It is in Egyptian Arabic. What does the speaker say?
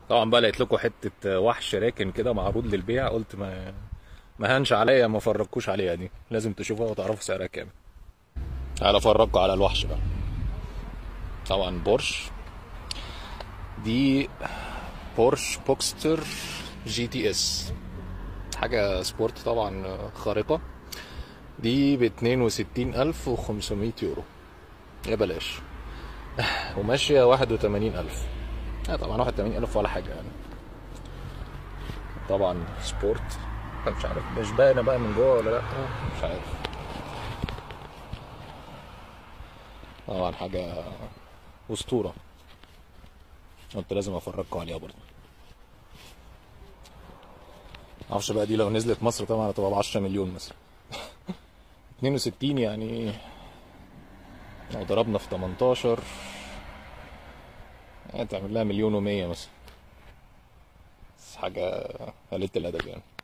طبعا بقى لقيت لكم حته وحش راكن كده معروض للبيع قلت ما ما هنش عليا ما فرجكوش عليها دي لازم تشوفوها وتعرفوا سعرها كام تعالى افرجكم على الوحش بقى طبعا بورش دي بورش بوكستر جي تي اس حاجة سبورت طبعا خارقة دي ب 62500 يورو يا بلاش وماشية 81000 لا طبعا 81000 ولا حاجة يعني طبعا سبورت مش عارف مش باينة بقى من جوه ولا لا مش عارف طبعا حاجة أسطورة قلت لازم أفرجكم عليها برضه معرفش بقى دي لو نزلت مصر طبعا هتبقى ب 10 مليون مثلا 62 يعني لو ضربنا في 18 يعني تعمل لها مليون ومية مثلا بس حاجة قليلة الأدب يعني